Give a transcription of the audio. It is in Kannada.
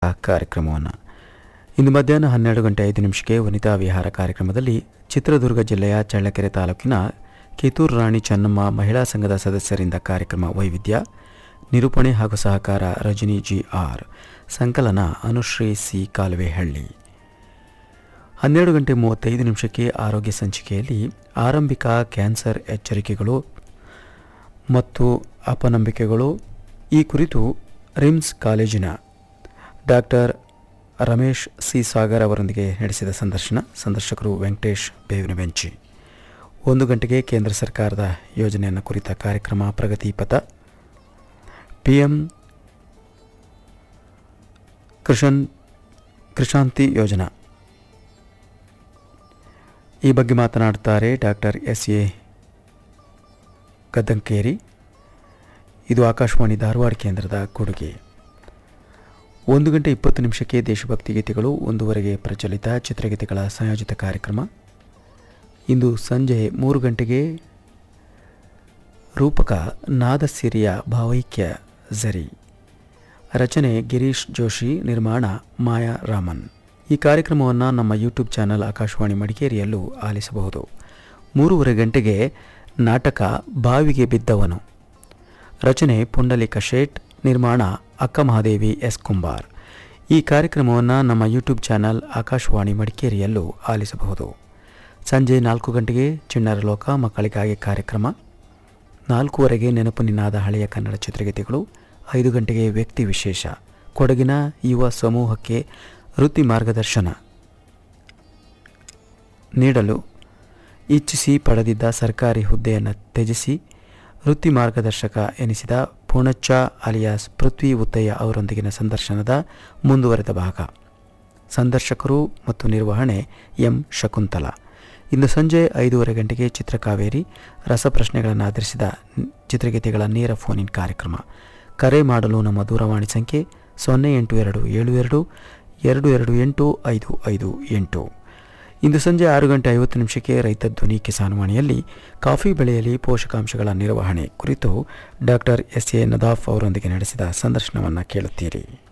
ಕಾರ್ಯಕ್ರಮವನ್ನು ಇಂದು ಮಧ್ಯಾಹ್ನ ಹನ್ನೆರಡು ಗಂಟೆ ಐದು ನಿಮಿಷಕ್ಕೆ ವನಿತಾ ವಿಹಾರ ಕಾರ್ಯಕ್ರಮದಲ್ಲಿ ಚಿತ್ರದುರ್ಗ ಜಿಲ್ಲೆಯ ಚಳ್ಳಕೆರೆ ತಾಲೂಕಿನ ಕಿತ್ತೂರು ರಾಣಿ ಚೆನ್ನಮ್ಮ ಮಹಿಳಾ ಸಂಘದ ಸದಸ್ಯರಿಂದ ಕಾರ್ಯಕ್ರಮ ವೈವಿಧ್ಯ ನಿರೂಪಣೆ ಹಾಗೂ ಸಹಕಾರ ರಜನಿ ಜಿ ಆರ್ ಸಂಕಲನ ಅನುಶ್ರೀ ಸಿ ಕಾಲುವೆಹಳ್ಳಿ ಹನ್ನೆರಡು ಗಂಟೆ ಮೂವತ್ತೈದು ನಿಮಿಷಕ್ಕೆ ಆರೋಗ್ಯ ಸಂಚಿಕೆಯಲ್ಲಿ ಆರಂಭಿಕ ಕ್ಯಾನ್ಸರ್ ಎಚ್ಚರಿಕೆಗಳು ಮತ್ತು ಅಪನಂಬಿಕೆಗಳು ಈ ಕುರಿತು ರಿಮ್ಸ್ ಕಾಲೇಜಿನ ಡಾಕ್ಟರ್ ರಮೇಶ್ ಸಿ ಸಾಗರ್ ಅವರೊಂದಿಗೆ ನಡೆಸಿದ ಸಂದರ್ಶನ ಸಂದರ್ಶಕರು ವೆಂಕಟೇಶ್ ಬೇವಿನ ಬೆಂಚಿ ಒಂದು ಗಂಟೆಗೆ ಕೇಂದ್ರ ಸರ್ಕಾರದ ಯೋಜನೆಯನ್ನು ಕುರಿತ ಕಾರ್ಯಕ್ರಮ ಪ್ರಗತಿ ಪಥ ಪಿ ಎಂ ಕೃಷನ್ ಕೃಷಾಂತಿ ಯೋಜನಾ ಈ ಬಗ್ಗೆ ಮಾತನಾಡುತ್ತಾರೆ ಡಾಕ್ಟರ್ ಎಸ್ ಎ ಗದ್ದಂಕೇರಿ ಇದು ಆಕಾಶವಾಣಿ ಧಾರವಾಡ ಕೇಂದ್ರದ ಕೊಡುಗೆ ಒಂದು ಗಂಟೆ ಇಪ್ಪತ್ತು ನಿಮಿಷಕ್ಕೆ ದೇಶಭಕ್ತಿ ಗೀತೆಗಳು ಒಂದೂವರೆಗೆ ಪ್ರಚಲಿತ ಚಿತ್ರಗೀತೆಗಳ ಸಂಯೋಜಿತ ಕಾರ್ಯಕ್ರಮ ಇಂದು ಸಂಜೆ ಮೂರು ಗಂಟೆಗೆ ರೂಪಕ ನಾದಸಿರಿಯ ಭಾವೈಕ್ಯ ಝರಿ ರಚನೆ ಗಿರೀಶ್ ಜೋಶಿ ನಿರ್ಮಾಣ ಮಾಯಾ ರಾಮನ್ ಈ ಕಾರ್ಯಕ್ರಮವನ್ನು ನಮ್ಮ ಯೂಟ್ಯೂಬ್ ಚಾನಲ್ ಆಕಾಶವಾಣಿ ಮಡಿಕೇರಿಯಲ್ಲೂ ಆಲಿಸಬಹುದು ಮೂರುವರೆ ಗಂಟೆಗೆ ನಾಟಕ ಬಾವಿಗೆ ಬಿದ್ದವನು ರಚನೆ ಪುಂಡಲಿಕ ಶೇಟ್ ನಿರ್ಮಾಣ ಅಕ್ಕ ಮಹಾದೇವಿ ಎಸ್ ಕುಂಬಾರ್ ಈ ಕಾರ್ಯಕ್ರಮವನ್ನು ನಮ್ಮ ಯೂಟ್ಯೂಬ್ ಚಾನಲ್ ಆಕಾಶವಾಣಿ ಮಡಿಕೇರಿಯಲ್ಲೂ ಆಲಿಸಬಹುದು ಸಂಜೆ ನಾಲ್ಕು ಗಂಟೆಗೆ ಚಿಣ್ಣರ ಲೋಕ ಮಕ್ಕಳಿಗಾಗಿ ಕಾರ್ಯಕ್ರಮ ನಾಲ್ಕೂವರೆಗೆ ನೆನಪು ನಿನ್ನಾದ ಹಳೆಯ ಕನ್ನಡ ಚಿತ್ರಗೀತೆಗಳು ಐದು ಗಂಟೆಗೆ ವ್ಯಕ್ತಿ ವಿಶೇಷ ಕೊಡಗಿನ ಯುವ ಸಮೂಹಕ್ಕೆ ವೃತ್ತಿ ಮಾರ್ಗದರ್ಶನ ನೀಡಲು ಇಚ್ಛಿಸಿ ಪಡೆದಿದ್ದ ಸರ್ಕಾರಿ ಹುದ್ದೆಯನ್ನು ತ್ಯಜಿಸಿ ವೃತ್ತಿ ಮಾರ್ಗದರ್ಶಕ ಎನಿಸಿದ ಪೂಣಚ್ಚ ಅಲಿಯಾಸ್ ಪೃಥ್ವಿ ಉತ್ತಯ್ಯ ಅವರೊಂದಿಗಿನ ಸಂದರ್ಶನದ ಮುಂದುವರೆದ ಭಾಗ ಸಂದರ್ಶಕರು ಮತ್ತು ನಿರ್ವಹಣೆ ಎಂ ಶಕುಂತಲಾ ಇಂದು ಸಂಜೆ ಐದೂವರೆ ಗಂಟೆಗೆ ಚಿತ್ರಕಾವೇರಿ ರಸಪ್ರಶ್ನೆಗಳನ್ನು ಆಧರಿಸಿದ ಚಿತ್ರಗೀತೆಗಳ ನೇರ ಫೋನ್ ಇನ್ ಕಾರ್ಯಕ್ರಮ ಕರೆ ಮಾಡಲು ನಮ್ಮ ದೂರವಾಣಿ ಸಂಖ್ಯೆ ಸೊನ್ನೆ ಎಂಟು ಎರಡು ಏಳು ಎರಡು ಎರಡು ಎರಡು ಎಂಟು ಐದು ಐದು ಎಂಟು ಇಂದು ಸಂಜೆ ಆರು ಗಂಟೆ ಐವತ್ತು ನಿಮಿಷಕ್ಕೆ ರೈತ ಧ್ವನಿ ಕಿಸಾನ್ವಾಣಿಯಲ್ಲಿ ಕಾಫಿ ಬೆಳೆಯಲ್ಲಿ ಪೋಷಕಾಂಶಗಳ ನಿರ್ವಹಣೆ ಕುರಿತು ಡಾಕ್ಟರ್ ಎಸ್ ಎ ನದಾಫ್ ಅವರೊಂದಿಗೆ ನಡೆಸಿದ ಸಂದರ್ಶನವನ್ನು ಕೇಳುತ್ತೀರಿ